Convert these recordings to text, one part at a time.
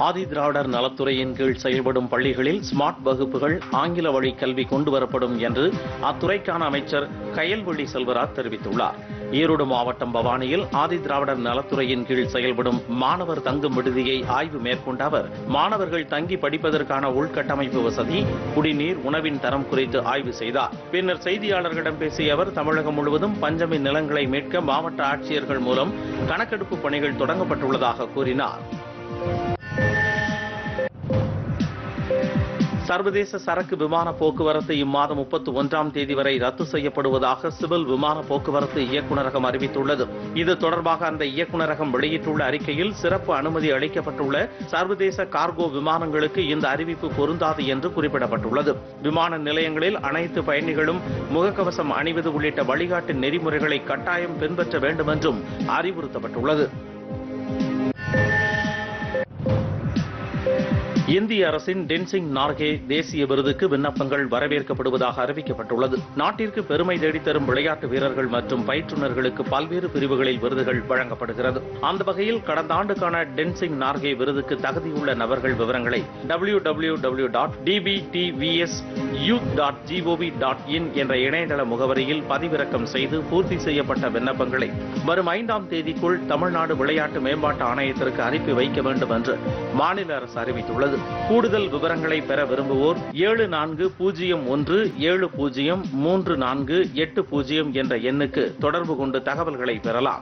ஆதி திராவிடர் நலத்துறையின் கீழ் செயல்படும் பள்ளிகளில் ஸ்மார்ட் வகுப்புகள் ஆங்கில வழி கல்வி கொண்டுவரப்படும் என்று அத்துறைக்கான அமைச்சர் கயல்விழி செல்வராஜ் தெரிவித்துள்ளார் ஈரோடு மாவட்டம் பவானியில் ஆதி திராவிடர் நலத்துறையின் கீழ் செயல்படும் மாணவர் தங்கும் விடுதியை ஆய்வு மேற்கொண்ட அவர் மாணவர்கள் தங்கி படிப்பதற்கான உள்கட்டமைப்பு வசதி குடிநீர் உணவின் தரம் குறித்து ஆய்வு செய்தார் பின்னர் செய்தியாளர்களிடம் பேசிய அவர் தமிழகம் முழுவதும் பஞ்சமி நிலங்களை மீட்க மாவட்ட ஆட்சியர்கள் மூலம் கணக்கெடுப்பு பணிகள் தொடங்கப்பட்டுள்ளதாக கூறினார் சர்வதேச சரக்கு விமான போக்குவரத்து இம்மாதம் முப்பத்தி ஒன்றாம் தேதி வரை ரத்து செய்யப்படுவதாக சிவில் விமான போக்குவரத்து இயக்குநரகம் அறிவித்துள்ளது இது தொடர்பாக அந்த இயக்குநரகம் வெளியிட்டுள்ள அறிக்கையில் சிறப்பு அனுமதி அளிக்கப்பட்டுள்ள சர்வதேச கார்கோ விமானங்களுக்கு இந்த அறிவிப்பு பொருந்தாது என்று குறிப்பிடப்பட்டுள்ளது விமான நிலையங்களில் அனைத்து பயணிகளும் முகக்கவசம் அணிவது உள்ளிட்ட வழிகாட்டு நெறிமுறைகளை கட்டாயம் பின்பற்ற வேண்டும் என்றும் அறிவுறுத்தப்பட்டுள்ளது இந்திய அரசின் டென்சிங் நார்கே தேசிய விருதுக்கு விண்ணப்பங்கள் வரவேற்கப்படுவதாக அறிவிக்கப்பட்டுள்ளது நாட்டிற்கு பெருமை தேடித்தரும் விளையாட்டு வீரர்கள் மற்றும் பயிற்றுநர்களுக்கு பல்வேறு பிரிவுகளில் விருதுகள் வழங்கப்படுகிறது அந்த வகையில் கடந்த ஆண்டுக்கான டென்சிங் நார்கே விருதுக்கு தகுதியுள்ள நபர்கள் விவரங்களை W W W dot TPDVS youth dot GOV dot in என்ற இணையதள முகவரியில் பதிவிறக்கம் செய்து பூர்த்தி செய்யப்பட்ட விண்ணப்பங்களை வரும் ஐந்தாம் தேதிக்குள் தமிழ்நாடு விளையாட்டு மேம்பாட்டு ஆணையத்திற்கு அனுப்பி வைக்க வேண்டும் என்று மாநில அரசு அறிவித்துள்ளது கூடுதல் விவரங்களை பெற விரும்புவோர் ஏழு நான்கு பூஜ்ஜியம் ஒன்று ஏழு பூஜ்ஜியம் மூன்று நான்கு எட்டு பூஜ்ஜியம் என்ற எண்ணுக்கு தொடர்பு கொண்டு தகவல்களை பெறலாம்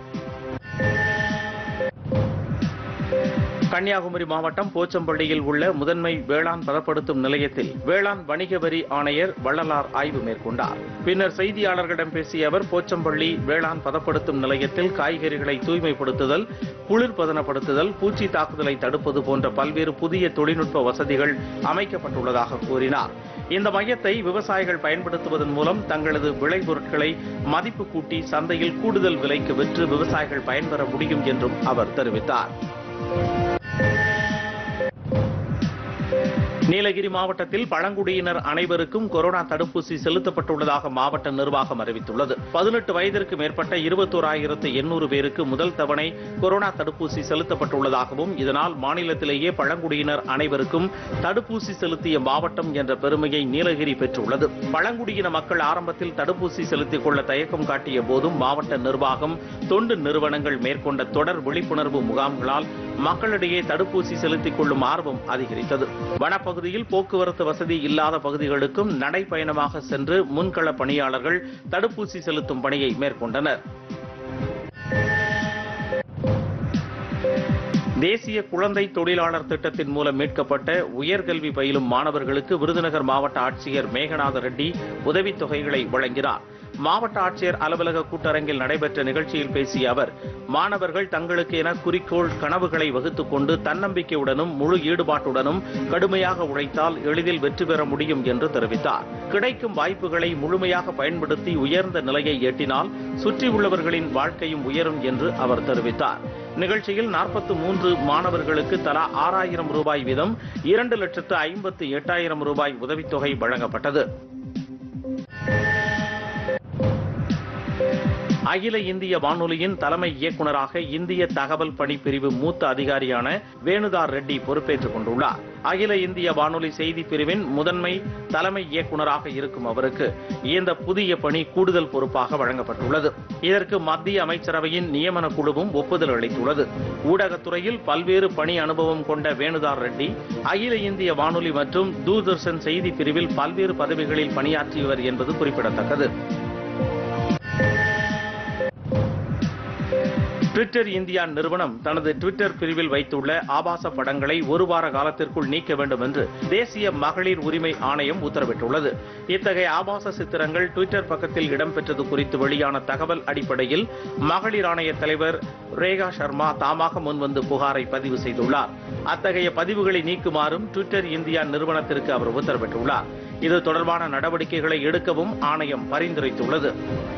கன்னியாகுமரி மாவட்டம் போச்சம்பள்ளியில் உள்ள முதன்மை வேளாண் பதப்படுத்தும் நிலையத்தில் வேளாண் வணிக வரி ஆணையர் வள்ளலார் ஆய்வு மேற்கொண்டார் பின்னர் செய்தியாளர்களிடம் பேசிய அவர் போச்சம்பள்ளி வேளாண் பதப்படுத்தும் நிலையத்தில் காய்கறிகளை தூய்மைப்படுத்துதல் குளிர்பதனப்படுத்துதல் பூச்சி தாக்குதலை தடுப்பது போன்ற பல்வேறு புதிய தொழில்நுட்ப வசதிகள் அமைக்கப்பட்டுள்ளதாக கூறினார் இந்த மையத்தை விவசாயிகள் பயன்படுத்துவதன் மூலம் தங்களது விளைபொருட்களை மதிப்பு கூட்டி சந்தையில் கூடுதல் விலைக்கு விற்று விவசாயிகள் பயன்பெற முடியும் என்றும் அவர் தெரிவித்தார் நீலகிரி மாவட்டத்தில் பழங்குடியினர் அனைவருக்கும் கொரோனா தடுப்பூசி செலுத்தப்பட்டுள்ளதாக மாவட்ட நிர்வாகம் அறிவித்துள்ளது பதினெட்டு வயதிற்கு மேற்பட்ட இருபத்தோராயிரத்து எண்ணூறு பேருக்கு முதல் தவணை கொரோனா தடுப்பூசி செலுத்தப்பட்டுள்ளதாகவும் இதனால் மாநிலத்திலேயே பழங்குடியினர் அனைவருக்கும் தடுப்பூசி செலுத்திய மாவட்டம் என்ற பெருமையை நீலகிரி பெற்றுள்ளது பழங்குடியின மக்கள் ஆரம்பத்தில் தடுப்பூசி செலுத்திக் கொள்ள தயக்கம் காட்டிய போதும் மாவட்ட நிர்வாகம் தொண்டு நிறுவனங்கள் மேற்கொண்ட தொடர் விழிப்புணர்வு முகாம்களால் மக்களிடையே தடுப்பூசி செலுத்திக் கொள்ளும் ஆர்வம் அதிகரித்தது வனப்பகுதியில் போக்குவரத்து வசதி இல்லாத பகுதிகளுக்கும் நடைப்பயணமாக சென்று முன்கள பணியாளர்கள் தடுப்பூசி செலுத்தும் பணியை மேற்கொண்டனர் தேசிய குழந்தை தொழிலாளர் திட்டத்தின் மூலம் மீட்கப்பட்ட உயர்கல்வி பயிலும் மாணவர்களுக்கு விருதுநகர் மாவட்ட ஆட்சியர் மேகநாத ரெட்டி உதவித் தொகைகளை வழங்கினார் மாவட்ட ஆட்சியர் அலுவலக கூட்டரங்கில் நடைபெற்ற நிகழ்ச்சியில் பேசிய அவர் மாணவர்கள் தங்களுக்கு என குறிக்கோள் கனவுகளை வகுத்துக் கொண்டு தன்னம்பிக்கையுடனும் முழு ஈடுபாட்டுடனும் கடுமையாக உழைத்தால் எளிதில் வெற்றி பெற முடியும் என்று தெரிவித்தார் கிடைக்கும் வாய்ப்புகளை முழுமையாக பயன்படுத்தி உயர்ந்த நிலையை எட்டினால் சுற்றியுள்ளவர்களின் வாழ்க்கையும் உயரும் என்று அவர் தெரிவித்தார் நிகழ்ச்சியில் நாற்பத்தி மூன்று மாணவர்களுக்கு தலா ஆறாயிரம் ரூபாய் வீதம் இரண்டு லட்சத்து ஐம்பத்து எட்டாயிரம் ரூபாய் உதவித்தொகை வழங்கப்பட்டது அகில இந்திய வானொலியின் தலைமை இயக்குநராக இந்திய தகவல் பணி பிரிவு மூத்த அதிகாரியான வேணுதார் ரெட்டி பொறுப்பேற்றுக் கொண்டுள்ளார் அகில இந்திய வானொலி செய்தி பிரிவின் முதன்மை தலைமை இயக்குநராக இருக்கும் அவருக்கு இந்த புதிய பணி கூடுதல் பொறுப்பாக வழங்கப்பட்டுள்ளது இதற்கு மத்திய அமைச்சரவையின் நியமன குழுவும் ஒப்புதல் அளித்துள்ளது ஊடகத்துறையில் பல்வேறு பணி அனுபவம் கொண்ட வேணுதார் ரெட்டி அகில இந்திய வானொலி மற்றும் தூர்தர்ஷன் செய்தி பிரிவில் பல்வேறு பதவிகளில் பணியாற்றியவர் என்பது குறிப்பிடத்தக்கது ட்விட்டர் இந்தியா நிறுவனம் தனது ட்விட்டர் பிரிவில் வைத்துள்ள ஆபாச படங்களை ஒரு வார காலத்திற்குள் நீக்க வேண்டும் என்று தேசிய மகளிர் உரிமை ஆணையம் உத்தரவிட்டுள்ளது இத்தகைய ஆபாச சித்திரங்கள் ட்விட்டர் பக்கத்தில் இடம்பெற்றது குறித்து வெளியான தகவல் அடிப்படையில் மகளிர் ஆணைய தலைவர் ரேகா சர்மா தாமாக முன்வந்து புகாரை பதிவு செய்துள்ளார் அத்தகைய பதிவுகளை நீக்குமாறும் ட்விட்டர் இந்தியா நிறுவனத்திற்கு அவர் உத்தரவிட்டுள்ளார் இது தொடர்பான நடவடிக்கைகளை எடுக்கவும் ஆணையம் பரிந்துரைத்துள்ளது